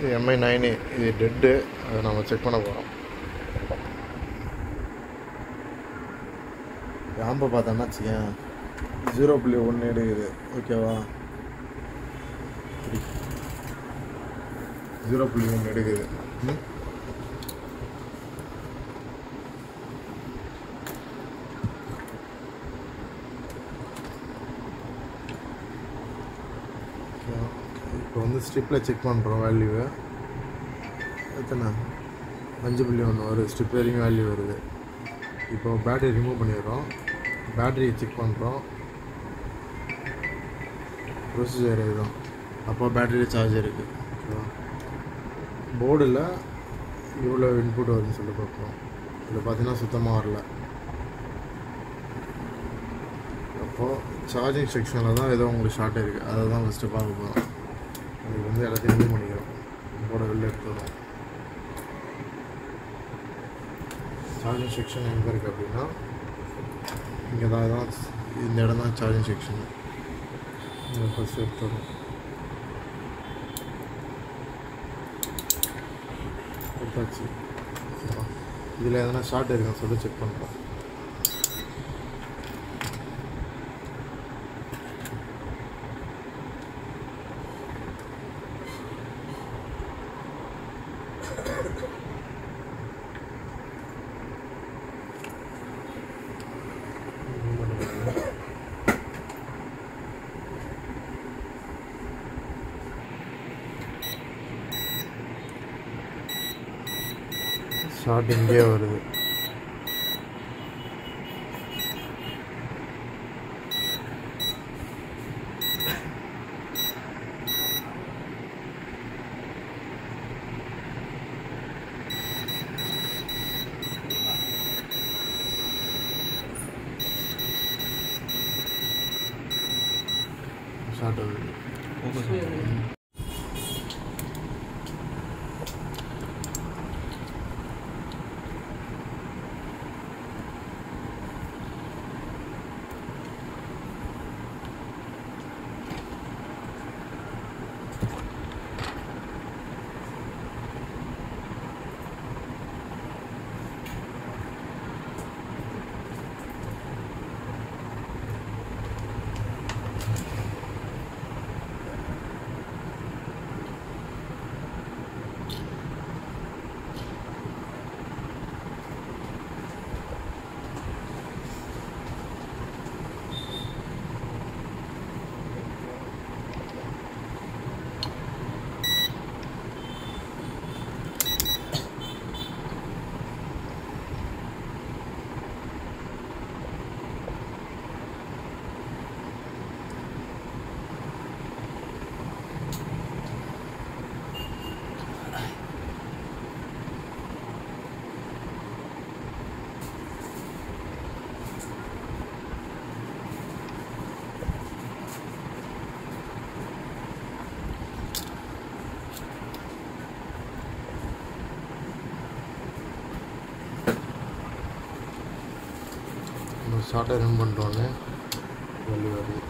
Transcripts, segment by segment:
இது Mi nine இது TET அதை நம்ம செக் பண்ண போகிறோம் ஆம்பை பார்த்தோன்னா வச்சுக்கேன் ஜீரோ புள்ளி ஒன்று எடுக்குது ஓகேவா ஜீரோ புள்ளி ஒன்று எடுக்குது ம் இப்போ வந்து ஸ்ட்ரிப்பில் செக் பண்ணுறோம் வேல்யூவை எத்தனை அஞ்சு புள்ளி ஒன்று வருது ஸ்ட்ரிப் வரைக்கும் வேல்யூ வருது இப்போ பேட்டரி ரிமூவ் பண்ணிடுறோம் பேட்டரியை செக் பண்ணுறோம் ப்ரொசீஜர் இதுதான் அப்போ பேட்டரி சார்ஜ் இருக்குது ஓகேவா போர்டில் இவ்வளோ இன்புட் வருதுன்னு சொல்லி பார்ப்போம் இதில் பார்த்தீங்கன்னா சுத்தமாக வரல அப்போது சார்ஜிங் செக்ஷனில் தான் ஏதோ உங்களுக்கு ஷார்ட் இருக்குது அதை தான் ஃபஸ்ட்டு பார்க்க போகிறோம் அதுக்கு வந்து எல்லாத்தையும் ரிமூவ் பண்ணிக்கிறோம் போட வெளில எடுத்துக்கிறோம் சார்ஜிங் செக்ஷன் எங்கே இருக்குது அப்படின்னா இங்கே தான் தான் இந்த இடம் தான் சார்ஜிங் செக்ஷன் இங்கே ஃபஸ்ட் எடுத்துடும் எடுத்தாச்சு இதில் எதனா ஷார்ட் இருக்கான்னு சொல்லி செக் பண்ணுறோம் ஷார்ட் இங்கே வருது ஷார்ட் வருது நம்ம ஷார்ட்டை ரன் பண்ணுறோன்னு வெளியே வருது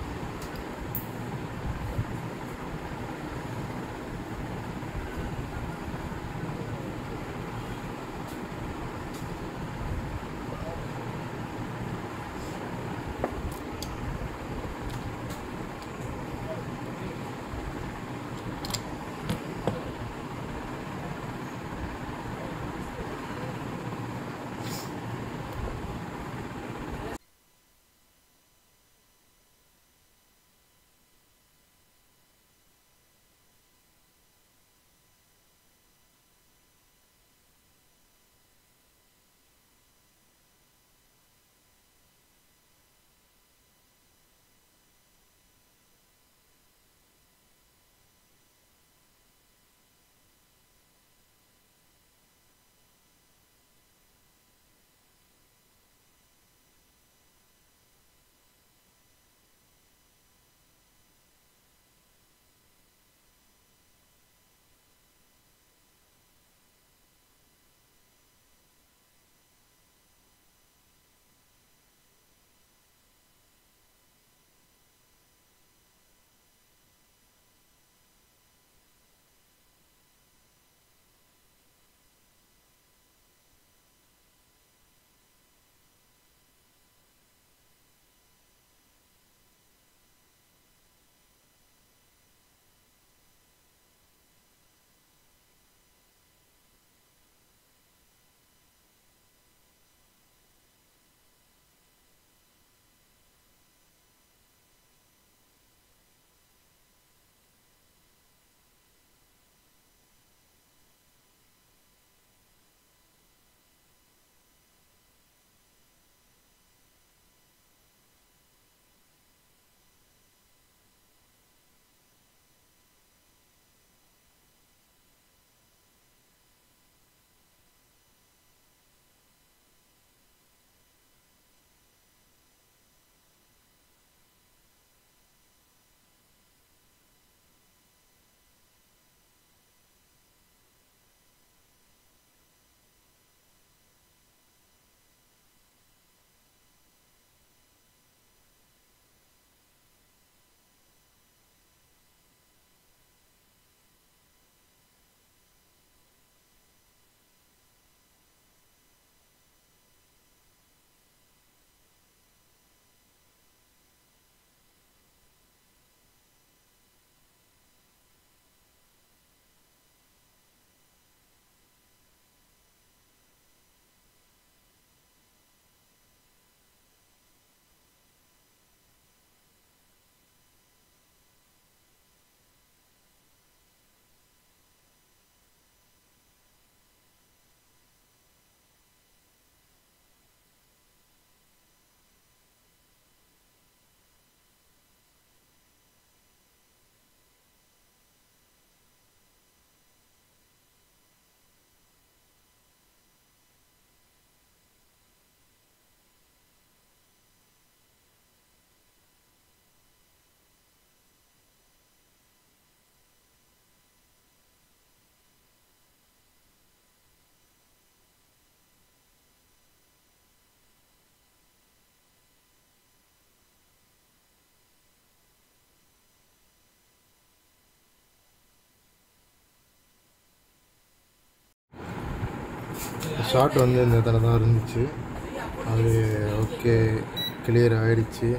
ஷார்ட் வந்து இந்த இடத்துல தான் இருந்துச்சு அது ஓகே கிளியர் ஆயிடுச்சு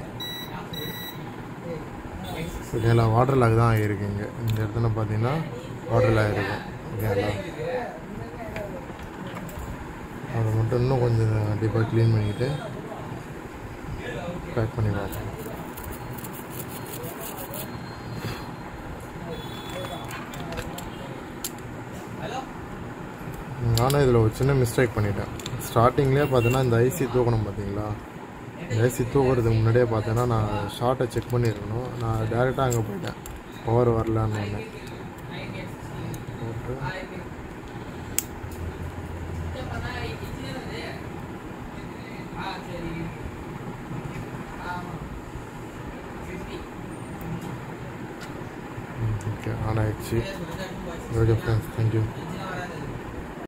ஓகேங்களா வாட்டர் லாக் தான் ஆகிருக்குங்க இந்த இடத்துல பார்த்தீங்கன்னா வாட்டர் லாக் இருக்கும் ஓகேங்களா அதை மட்டும் இன்னும் கொஞ்சம் டீப்பாக க்ளீன் பண்ணிக்கிட்டு பேக் பண்ணி பார்ப்போம் நானும் இதில் ஒரு சின்ன மிஸ்டேக் பண்ணிட்டேன் ஸ்டார்டிங்லேயே பார்த்தீங்கன்னா இந்த ஐசி தூக்கணும் பார்த்தீங்களா இந்த ஐசி தூக்குறதுக்கு முன்னாடியே பார்த்தீங்கன்னா நான் ஷார்ட்டை செக் பண்ணியிருக்கணும் நான் டேரெக்டாக அங்கே போயிட்டேன் பவர் வரலான்னு ஒன்று போட்டு ஓகே ஆன் ஆயிடுச்சு ஓகே ஃப்ரெண்ட்ஸ் தேங்க்யூ